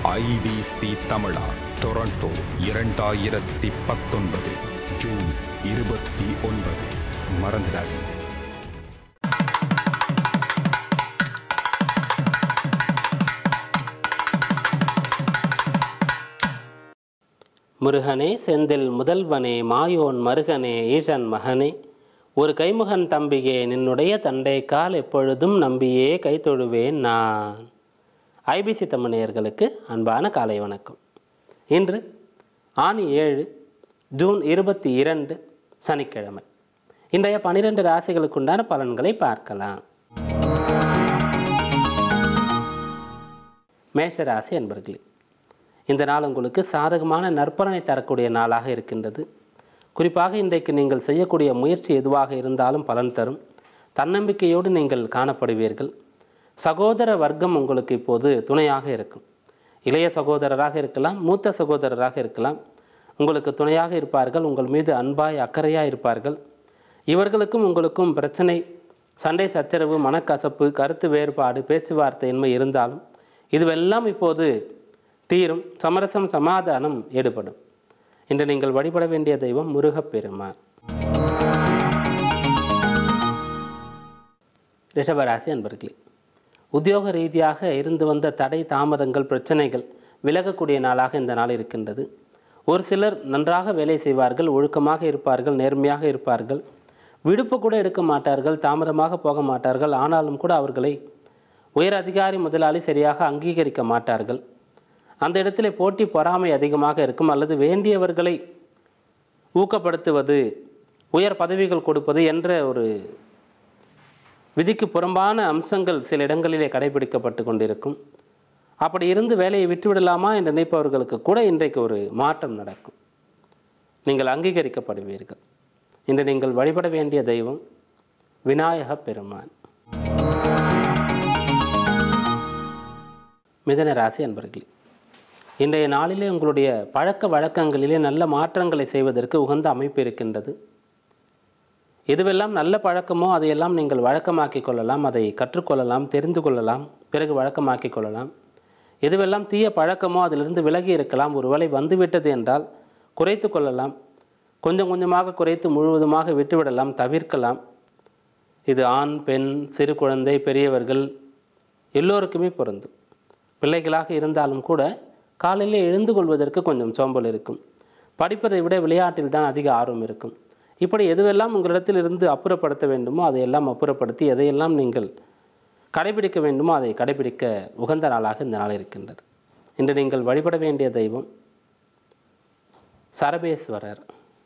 IBC தமிழா Toronto இரண்டாயிரத்தி பத்தொன்பது ஜூன் இருபத்தி ஒன்பது மறந்துடாதீங்க முருகனே செந்தில் முதல்வனே மாயோன் மருகனே ஈசன் மகனே ஒரு கைமுகன் தம்பியே நின்னுடைய தண்டைக்கால் எப்பொழுதும் நம்பியே கைத்தொழுவேன் நான் ஐபிசி தமிழர்களுக்கு அன்பான காலை வணக்கம் இன்று ஆணி ஏழு ஜூன் இருபத்தி இரண்டு சனிக்கிழமை இன்றைய பனிரெண்டு ராசிகளுக்குண்டான பலன்களை பார்க்கலாம் மேஷ ராசி அன்பர்களே இந்த நாள் உங்களுக்கு சாதகமான நற்பலனை தரக்கூடிய நாளாக இருக்கின்றது குறிப்பாக இன்றைக்கு நீங்கள் செய்யக்கூடிய முயற்சி எதுவாக இருந்தாலும் பலன் தரும் தன்னம்பிக்கையோடு நீங்கள் காணப்படுவீர்கள் சகோதர வர்க்கம் உங்களுக்கு இப்போது துணையாக இருக்கும் இளைய சகோதரராக இருக்கலாம் மூத்த சகோதரராக இருக்கலாம் உங்களுக்கு துணையாக இருப்பார்கள் உங்கள் மீது அன்பாய் அக்கறையாக இருப்பார்கள் இவர்களுக்கும் உங்களுக்கும் பிரச்சனை சண்டை சச்சரவு மனக்கசப்பு கருத்து வேறுபாடு பேச்சுவார்த்தையின்மை இருந்தாலும் இதுவெல்லாம் இப்போது தீரும் சமரசம் சமாதானம் ஈடுபடும் இன்று நீங்கள் வழிபட வேண்டிய தெய்வம் முருகப்பெருமான் ரிஷபராசி அன்பர்களே உத்தியோக ரீதியாக இருந்து வந்த தடை தாமதங்கள் பிரச்சனைகள் விலகக்கூடிய நாளாக இந்த நாள் இருக்கின்றது ஒரு சிலர் நன்றாக வேலை செய்வார்கள் ஒழுக்கமாக இருப்பார்கள் நேர்மையாக இருப்பார்கள் விடுப்பு கூட எடுக்க மாட்டார்கள் தாமதமாக போக மாட்டார்கள் ஆனாலும் கூட அவர்களை உயர் அதிகாரி முதலாளி சரியாக அங்கீகரிக்க மாட்டார்கள் அந்த இடத்துல போட்டி பொறாமை அதிகமாக இருக்கும் அல்லது வேண்டியவர்களை ஊக்கப்படுத்துவது உயர் பதவிகள் கொடுப்பது என்ற ஒரு விதிக்கு புறம்பான அம்சங்கள் சில இடங்களிலே கடைபிடிக்கப்பட்டு கொண்டிருக்கும் அப்படி இருந்து வேலையை விட்டுவிடலாமா என்று நினைப்பவர்களுக்கு கூட இன்றைக்கு ஒரு மாற்றம் நடக்கும் நீங்கள் அங்கீகரிக்கப்படுவீர்கள் இன்று நீங்கள் வழிபட வேண்டிய தெய்வம் விநாயக பெருமான் மிதன ராசி அன்பர்களே இன்றைய நாளிலே உங்களுடைய பழக்க வழக்கங்களிலே நல்ல மாற்றங்களை செய்வதற்கு உகந்த அமைப்பு இருக்கின்றது எதுவெல்லாம் நல்ல பழக்கமோ அதையெல்லாம் நீங்கள் வழக்கமாக்கிக் கொள்ளலாம் அதை கற்றுக்கொள்ளலாம் தெரிந்து கொள்ளலாம் பிறகு வழக்கமாக்கிக் கொள்ளலாம் எதுவெல்லாம் தீய பழக்கமோ அதிலிருந்து விலகி இருக்கலாம் ஒருவேளை வந்துவிட்டது என்றால் குறைத்து கொள்ளலாம் கொஞ்சம் கொஞ்சமாக குறைத்து முழுவதுமாக விட்டுவிடலாம் தவிர்க்கலாம் இது ஆண் பெண் சிறு குழந்தை பெரியவர்கள் எல்லோருக்குமே பொருந்தும் பிள்ளைகளாக இருந்தாலும் கூட காலையில் எழுந்து கொள்வதற்கு கொஞ்சம் சோம்பல் இருக்கும் படிப்பதை விட விளையாட்டில் தான் அதிக ஆர்வம் இருக்கும் இப்படி எதுவெல்லாம் உங்களிடத்தில் இருந்து அப்புறப்படுத்த வேண்டுமோ அதையெல்லாம் அப்புறப்படுத்தி எதையெல்லாம் நீங்கள் கடைபிடிக்க வேண்டுமோ அதை கடைபிடிக்க உகந்த நாளாக இந்த நாள் இருக்கின்றது இன்று நீங்கள் வழிபட வேண்டிய தெய்வம் சரபேஸ்வரர்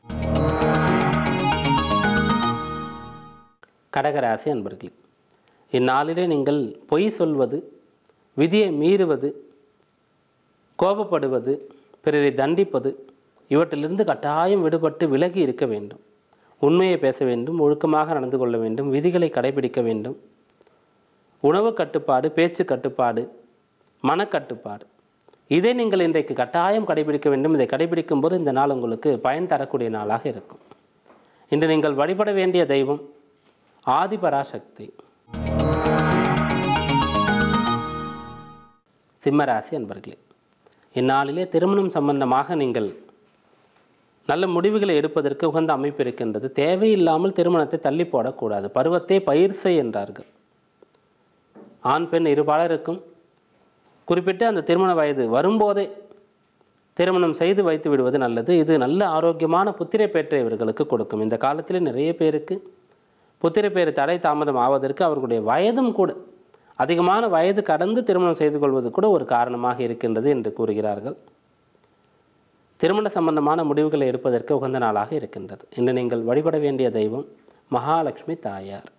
கடகராசி அன்பர்களே இந்நாளிலே நீங்கள் பொய் சொல்வது விதியை மீறுவது கோபப்படுவது பிறரை தண்டிப்பது இவற்றிலிருந்து கட்டாயம் விடுபட்டு விலகி இருக்க வேண்டும் உண்மையை பேச வேண்டும் ஒழுக்கமாக நடந்து கொள்ள வேண்டும் விதிகளை கடைபிடிக்க வேண்டும் உணவு கட்டுப்பாடு பேச்சு கட்டுப்பாடு மனக்கட்டுப்பாடு இதை நீங்கள் இன்றைக்கு கட்டாயம் கடைபிடிக்க வேண்டும் இதை கடைபிடிக்கும் போது இந்த நாள் உங்களுக்கு பயன் தரக்கூடிய நாளாக இருக்கும் இன்று நீங்கள் வழிபட வேண்டிய தெய்வம் ஆதிபராசக்தி சிம்மராசி அன்பர்களே இந்நாளிலே திருமணம் சம்பந்தமாக நீங்கள் நல்ல முடிவுகளை எடுப்பதற்கு உகந்த அமைப்பு இருக்கின்றது தேவையில்லாமல் திருமணத்தை தள்ளி போடக்கூடாது பருவத்தை பயிர் செய் என்றார்கள் ஆண் பெண் இருபாலருக்கும் குறிப்பிட்டு அந்த திருமண வயது வரும்போதே திருமணம் செய்து வைத்து விடுவது நல்லது இது நல்ல ஆரோக்கியமான புத்திரை பேற்றை இவர்களுக்கு கொடுக்கும் இந்த காலத்தில் நிறைய பேருக்கு புத்திரை பேர் தடை தாமதம் ஆவதற்கு அவர்களுடைய வயதும் கூட அதிகமான வயது கடந்து திருமணம் செய்து கொள்வது கூட ஒரு காரணமாக இருக்கின்றது என்று கூறுகிறார்கள் திருமண சம்பந்தமான முடிவுகளை எடுப்பதற்கு உகந்த நாளாக இருக்கின்றது இன்று நீங்கள் வழிபட வேண்டிய தெய்வம் மகாலட்சுமி தாயார்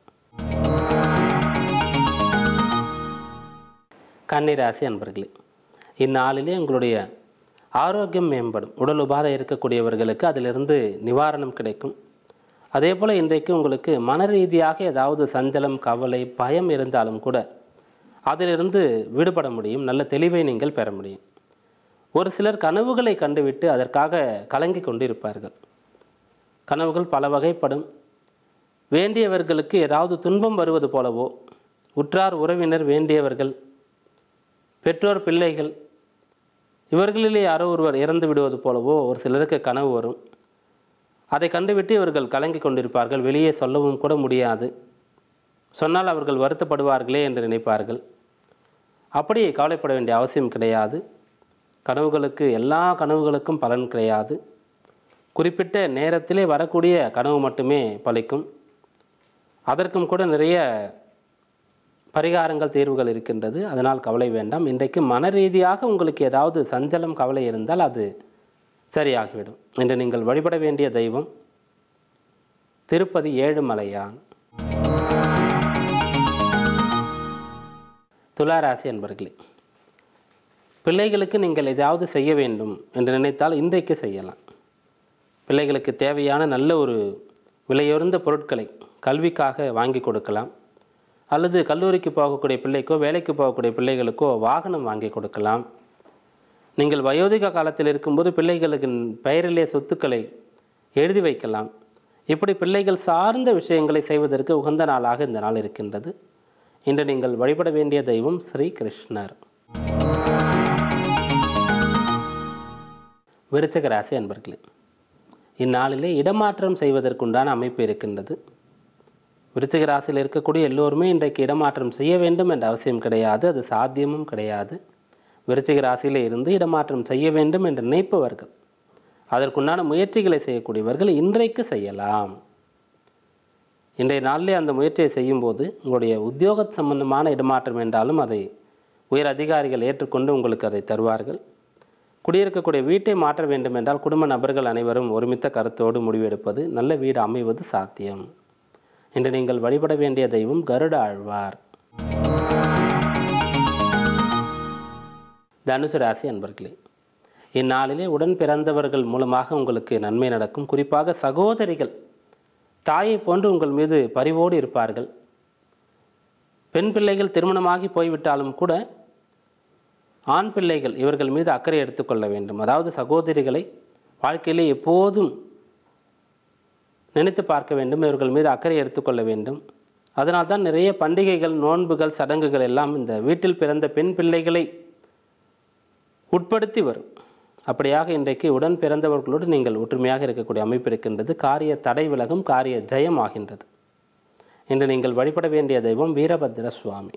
கன்னிராசி அன்பர்களே இந்நாளிலே உங்களுடைய ஆரோக்கியம் மேம்படும் உடல் உபாதை இருக்கக்கூடியவர்களுக்கு அதிலிருந்து நிவாரணம் கிடைக்கும் அதே போல் இன்றைக்கு உங்களுக்கு மன ரீதியாக ஏதாவது சஞ்சலம் கவலை பயம் இருந்தாலும் கூட அதிலிருந்து விடுபட முடியும் நல்ல தெளிவை நீங்கள் பெற முடியும் ஒரு சிலர் கனவுகளை கண்டுவிட்டு அதற்காக கலங்கி கொண்டிருப்பார்கள் கனவுகள் பல வகைப்படும் வேண்டியவர்களுக்கு ஏதாவது துன்பம் வருவது போலவோ உற்றார் உறவினர் வேண்டியவர்கள் பெற்றோர் பிள்ளைகள் இவர்களிலே யாரோ ஒருவர் இறந்து விடுவது போலவோ ஒரு சிலருக்கு கனவு வரும் அதை கண்டுவிட்டு இவர்கள் கலங்கி கொண்டிருப்பார்கள் வெளியே சொல்லவும் கூட முடியாது சொன்னால் அவர்கள் வருத்தப்படுவார்களே என்று நினைப்பார்கள் அப்படி கவலைப்பட வேண்டிய அவசியம் கிடையாது கனவுகளுக்கு எல்லா கனவுகளுக்கும் பலன் கிடையாது குறிப்பிட்ட நேரத்திலே வரக்கூடிய கனவு மட்டுமே பலிக்கும் அதற்கும் கூட நிறைய பரிகாரங்கள் தீர்வுகள் இருக்கின்றது அதனால் கவலை வேண்டாம் இன்றைக்கு மன ரீதியாக உங்களுக்கு ஏதாவது சஞ்சலம் கவலை இருந்தால் அது சரியாகிவிடும் இன்று நீங்கள் வழிபட வேண்டிய தெய்வம் திருப்பதி ஏழுமலையான் துளாராசி என்பர்களே பிள்ளைகளுக்கு நீங்கள் ஏதாவது செய்ய வேண்டும் என்று நினைத்தால் இன்றைக்கு செய்யலாம் பிள்ளைகளுக்கு தேவையான நல்ல ஒரு விலையுறந்த பொருட்களை கல்விக்காக வாங்கி கொடுக்கலாம் அல்லது கல்லூரிக்கு போகக்கூடிய பிள்ளைக்கோ வேலைக்கு போகக்கூடிய பிள்ளைகளுக்கோ வாகனம் வாங்கி கொடுக்கலாம் நீங்கள் வயோதிக காலத்தில் இருக்கும்போது பிள்ளைகளுக்கு பெயரிலே சொத்துக்களை எழுதி வைக்கலாம் இப்படி பிள்ளைகள் சார்ந்த விஷயங்களை செய்வதற்கு உகந்த நாளாக இந்த நாள் இருக்கின்றது இன்று நீங்கள் வழிபட வேண்டிய தெய்வம் ஸ்ரீ கிருஷ்ணர் விருச்சக ராசி அன்பர்களே இந்நாளிலே இடமாற்றம் செய்வதற்குண்டான அமைப்பு இருக்கின்றது விருச்சிக ராசியில் இருக்கக்கூடிய எல்லோருமே இன்றைக்கு இடமாற்றம் செய்ய வேண்டும் என்ற அவசியம் கிடையாது அது சாத்தியமும் கிடையாது விருச்சிக ராசியில் இருந்து இடமாற்றம் செய்ய வேண்டும் என்று நினைப்பவர்கள் அதற்குண்டான முயற்சிகளை செய்யக்கூடியவர்கள் இன்றைக்கு செய்யலாம் இன்றைய நாளிலே அந்த முயற்சியை செய்யும்போது உங்களுடைய உத்தியோக சம்பந்தமான இடமாற்றம் என்றாலும் அதை உயர் அதிகாரிகள் ஏற்றுக்கொண்டு உங்களுக்கு அதை தருவார்கள் குடியிருக்கக்கூடிய வீட்டை மாற்ற வேண்டும் என்றால் குடும்ப நபர்கள் அனைவரும் ஒருமித்த கருத்தோடு முடிவெடுப்பது நல்ல வீடு அமைவது சாத்தியம் இன்று நீங்கள் வழிபட வேண்டிய தெய்வம் கருட ஆழ்வார் தனுசு ராசி அன்பர்களே இந்நாளிலே உடன் பிறந்தவர்கள் மூலமாக உங்களுக்கு நன்மை நடக்கும் குறிப்பாக சகோதரிகள் தாயை போன்று உங்கள் மீது பரிவோடு இருப்பார்கள் பெண் பிள்ளைகள் திருமணமாகி போய்விட்டாலும் கூட ஆண் பிள்ளைகள் இவர்கள் மீது அக்கறை எடுத்துக்கொள்ள வேண்டும் அதாவது சகோதரிகளை வாழ்க்கையிலே எப்போதும் நினைத்து பார்க்க வேண்டும் இவர்கள் மீது அக்கறை எடுத்துக்கொள்ள வேண்டும் அதனால்தான் நிறைய பண்டிகைகள் நோன்புகள் சடங்குகள் எல்லாம் இந்த வீட்டில் பிறந்த பெண் பிள்ளைகளை உட்படுத்தி வரும் அப்படியாக இன்றைக்கு உடன் பிறந்தவர்களோடு நீங்கள் ஒற்றுமையாக இருக்கக்கூடிய அமைப்பு இருக்கின்றது காரிய தடை விலகும் காரிய ஜெயம் ஆகின்றது இன்று நீங்கள் வழிபட வேண்டிய தெய்வம் வீரபத்ர சுவாமி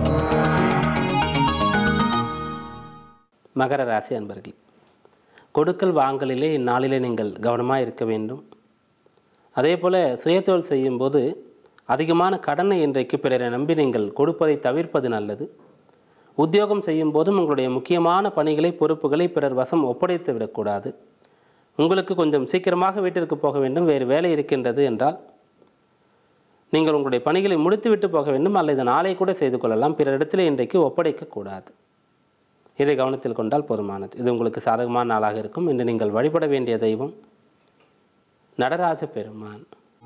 மகர ராசி அன்பர்களே கொடுக்கல் வாங்கலிலே இந்நாளிலே நீங்கள் கவனமாக இருக்க வேண்டும் அதே போல் சுயதொழில் செய்யும்போது அதிகமான கடனை இன்றைக்கு பிறரை நம்பி நீங்கள் கொடுப்பதை தவிர்ப்பது நல்லது உத்தியோகம் செய்யும் போதும் உங்களுடைய முக்கியமான பணிகளை பொறுப்புகளை பிறர் வசம் ஒப்படைத்து விடக்கூடாது உங்களுக்கு கொஞ்சம் சீக்கிரமாக வீட்டிற்கு போக வேண்டும் வேறு வேலை இருக்கின்றது என்றால் நீங்கள் உங்களுடைய பணிகளை முடித்துவிட்டு போக வேண்டும் அல்லது நாளை கூட செய்து கொள்ளலாம் பிறரிடத்தில் இன்றைக்கு ஒப்படைக்கக்கூடாது இதை கவனத்தில் கொண்டால் போதுமானது இது உங்களுக்கு சாதகமான நாளாக இருக்கும் இன்று நீங்கள் வழிபட வேண்டிய தெய்வம் நடராஜ பெருமான்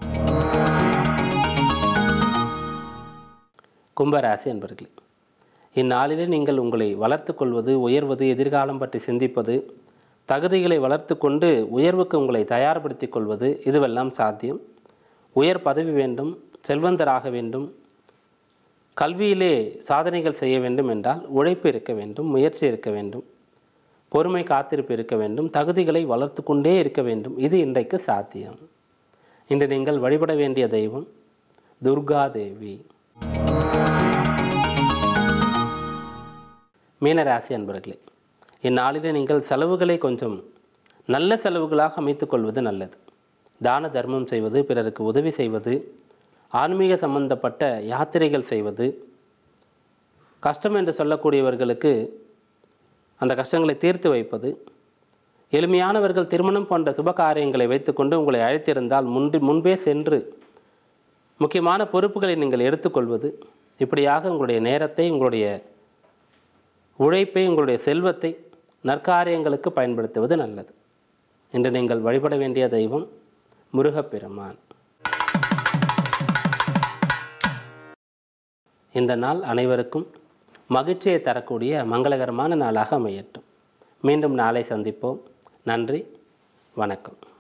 கும்பராசி என்பர்களே இந்நாளிலே நீங்கள் உங்களை வளர்த்து கொள்வது உயர்வது எதிர்காலம் பற்றி சிந்திப்பது தகுதிகளை வளர்த்து கொண்டு உயர்வுக்கு உங்களை தயார்படுத்திக் கொள்வது இதுவெல்லாம் சாத்தியம் உயர் பதவி வேண்டும் செல்வந்தராக வேண்டும் கல்வியிலே சாதனைகள் செய்ய வேண்டும் என்றால் உழைப்பு இருக்க வேண்டும் முயற்சி இருக்க வேண்டும் பொறுமை காத்திருப்பு இருக்க வேண்டும் தகுதிகளை வளர்த்து கொண்டே இருக்க வேண்டும் இது இன்றைக்கு சாத்தியம் இன்று நீங்கள் வழிபட வேண்டிய தெய்வம் துர்கா தேவி மீனராசி அன்பர்களே இந்நாளிலே நீங்கள் செலவுகளை கொஞ்சம் நல்ல செலவுகளாக அமைத்துக் கொள்வது நல்லது தான தர்மம் செய்வது பிறருக்கு உதவி செய்வது ஆன்மீக சம்பந்தப்பட்ட யாத்திரைகள் செய்வது கஷ்டம் என்று சொல்லக்கூடியவர்களுக்கு அந்த கஷ்டங்களை தீர்த்து வைப்பது எளிமையானவர்கள் திருமணம் போன்ற சுப காரியங்களை வைத்துக்கொண்டு உங்களை அழைத்திருந்தால் முன்பு முன்பே சென்று முக்கியமான பொறுப்புகளை நீங்கள் எடுத்துக்கொள்வது இப்படியாக உங்களுடைய நேரத்தை உங்களுடைய உழைப்பை உங்களுடைய செல்வத்தை நற்காரியங்களுக்கு பயன்படுத்துவது நல்லது இன்று நீங்கள் வழிபட வேண்டிய தெய்வம் முருகப்பெருமான் இந்த நாள் அனைவருக்கும் மகிழ்ச்சியை தரக்கூடிய மங்களகரமான நாளாக அமையட்டும் மீண்டும் நாளை சந்திப்போம் நன்றி வணக்கம்